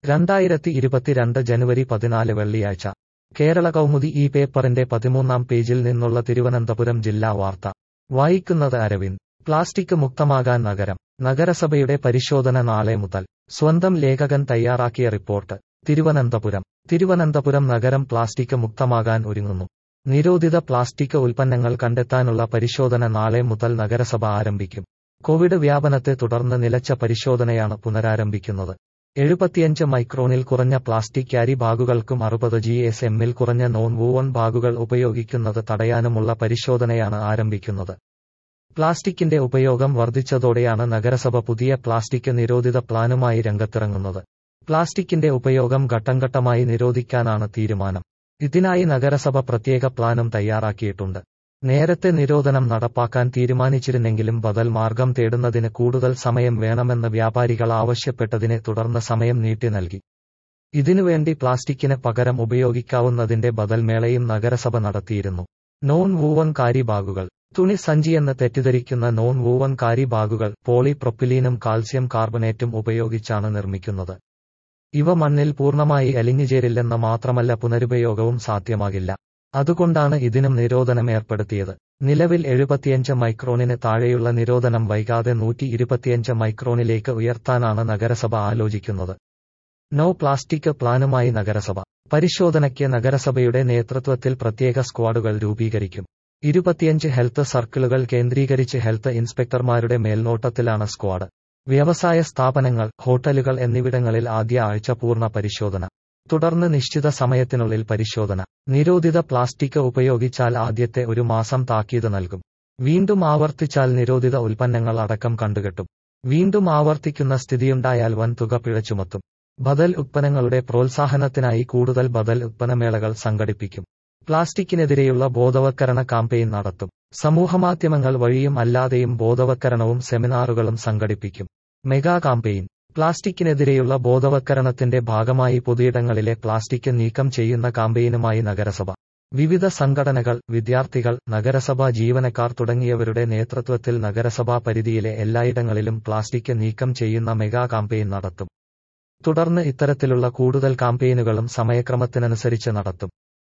രണ്ടായിരത്തി ഇരുപത്തിരണ്ട് ജനുവരി പതിനാല് വെള്ളിയാഴ്ച കേരള കൗമുദി ഈ പേപ്പറിന്റെ പതിമൂന്നാം പേജിൽ നിന്നുള്ള തിരുവനന്തപുരം ജില്ലാ വാർത്ത വായിക്കുന്നത് അരവിന്ദ് പ്ലാസ്റ്റിക് മുക്തമാകാൻ നഗരം നഗരസഭയുടെ പരിശോധന നാളെ മുതൽ സ്വന്തം ലേഖകൻ തയ്യാറാക്കിയ റിപ്പോർട്ട് തിരുവനന്തപുരം തിരുവനന്തപുരം നഗരം പ്ലാസ്റ്റിക് മുക്തമാകാൻ ഒരുങ്ങുന്നു നിരോധിത പ്ലാസ്റ്റിക് ഉൽപ്പന്നങ്ങൾ കണ്ടെത്താനുള്ള പരിശോധന നാളെ മുതൽ നഗരസഭ ആരംഭിക്കും കോവിഡ് വ്യാപനത്തെ തുടർന്ന് നിലച്ച പരിശോധനയാണ് പുനരാരംഭിക്കുന്നത് എഴുപത്തിയഞ്ച് മൈക്രോണിൽ കുറഞ്ഞ പ്ലാസ്റ്റിക് ക്യാരി ബാഗുകൾക്കും അറുപത് ജി എസ് എമ്മിൽ കുറഞ്ഞ നോൺ വൂവൺ ബാഗുകൾ ഉപയോഗിക്കുന്നത് തടയാനുമുള്ള പരിശോധനയാണ് ആരംഭിക്കുന്നത് പ്ലാസ്റ്റിക്കിന്റെ ഉപയോഗം വർദ്ധിച്ചതോടെയാണ് നഗരസഭ പുതിയ പ്ലാസ്റ്റിക് നിരോധിത പ്ലാനുമായി രംഗത്തിറങ്ങുന്നത് പ്ലാസ്റ്റിക്കിന്റെ ഉപയോഗം ഘട്ടംഘട്ടമായി നിരോധിക്കാനാണ് തീരുമാനം ഇതിനായി നഗരസഭ പ്രത്യേക പ്ലാനും തയ്യാറാക്കിയിട്ടുണ്ട് നേരത്തെ നിരോധനം നടപ്പാക്കാൻ തീരുമാനിച്ചിരുന്നെങ്കിലും ബദൽ മാർഗം തേടുന്നതിന് കൂടുതൽ സമയം വേണമെന്ന് വ്യാപാരികൾ ആവശ്യപ്പെട്ടതിനെ തുടർന്ന് സമയം നീട്ടി നൽകി ഇതിനുവേണ്ടി പ്ലാസ്റ്റിക്കിന് പകരം ഉപയോഗിക്കാവുന്നതിന്റെ ബദൽ മേളയും നഗരസഭ നടത്തിയിരുന്നു നോൺ വൂവൺ കാരി ബാഗുകൾ തുണി സഞ്ചിയെന്ന് തെറ്റിദ്ധരിക്കുന്ന നോൺ വൂവൺ കാരി ബാഗുകൾ പോളിപ്രൊപ്പിലീനും കാൽസ്യം കാർബണേറ്റും ഉപയോഗിച്ചാണ് നിർമ്മിക്കുന്നത് ഇവ മണ്ണിൽ പൂർണ്ണമായി അലിഞ്ഞുചേരില്ലെന്ന് മാത്രമല്ല പുനരുപയോഗവും സാധ്യമാകില്ല അതുകൊണ്ടാണ് ഇതിനും നിരോധനം ഏർപ്പെടുത്തിയത് നിലവിൽ എഴുപത്തിയഞ്ച് മൈക്രോണിന് താഴെയുള്ള നിരോധനം വൈകാതെ നൂറ്റി ഇരുപത്തിയഞ്ച് മൈക്രോണിലേക്ക് ഉയർത്താനാണ് നഗരസഭ ആലോചിക്കുന്നത് നോ പ്ലാസ്റ്റിക് പ്ലാനുമായി നഗരസഭ പരിശോധനയ്ക്ക് നഗരസഭയുടെ നേതൃത്വത്തിൽ പ്രത്യേക സ്ക്വാഡുകൾ രൂപീകരിക്കും ഇരുപത്തിയഞ്ച് ഹെൽത്ത് സർക്കിളുകൾ കേന്ദ്രീകരിച്ച് ഹെൽത്ത് ഇൻസ്പെക്ടർമാരുടെ മേൽനോട്ടത്തിലാണ് സ്ക്വാഡ് വ്യവസായ സ്ഥാപനങ്ങൾ ഹോട്ടലുകൾ എന്നിവിടങ്ങളിൽ ആദ്യ ആഴ്ച പൂർണ്ണ പരിശോധന തുടർന്ന് നിശ്ചിത സമയത്തിനുള്ളിൽ പരിശോധന നിരോധിത പ്ലാസ്റ്റിക് ഉപയോഗിച്ചാൽ ആദ്യത്തെ ഒരു മാസം താക്കീത് നൽകും വീണ്ടും ആവർത്തിച്ചാൽ നിരോധിത ഉൽപ്പന്നങ്ങൾ അടക്കം കണ്ടുകെട്ടും വീണ്ടും ആവർത്തിക്കുന്ന സ്ഥിതിയുണ്ടായാൽ വൻ തുക പിഴ ചുമത്തും ബദൽ ഉൽപ്പന്നങ്ങളുടെ പ്രോത്സാഹനത്തിനായി കൂടുതൽ ബദൽ ഉൽപ്പന്നമേളകൾ സംഘടിപ്പിക്കും പ്ലാസ്റ്റിക്കിനെതിരെയുള്ള ബോധവൽക്കരണ കാമ്പയിൻ നടത്തും സമൂഹമാധ്യമങ്ങൾ വഴിയും അല്ലാതെയും ബോധവൽക്കരണവും സെമിനാറുകളും സംഘടിപ്പിക്കും മെഗാ കാമ്പയിൻ പ്ലാസ്റ്റിക്കിനെതിരെയുള്ള ബോധവൽക്കരണത്തിന്റെ ഭാഗമായി പൊതുയിടങ്ങളിലെ പ്ലാസ്റ്റിക് നീക്കം ചെയ്യുന്ന കാമ്പയിനുമായി നഗരസഭ വിവിധ സംഘടനകൾ വിദ്യാർത്ഥികൾ നഗരസഭാ ജീവനക്കാർ തുടങ്ങിയവരുടെ നേതൃത്വത്തിൽ നഗരസഭാ പരിധിയിലെ എല്ലായിടങ്ങളിലും പ്ലാസ്റ്റിക് നീക്കം ചെയ്യുന്ന മെഗാ കാമ്പയിൻ നടത്തും തുടർന്ന് ഇത്തരത്തിലുള്ള കൂടുതൽ കാമ്പയിനുകളും സമയക്രമത്തിനനുസരിച്ച് നടത്തും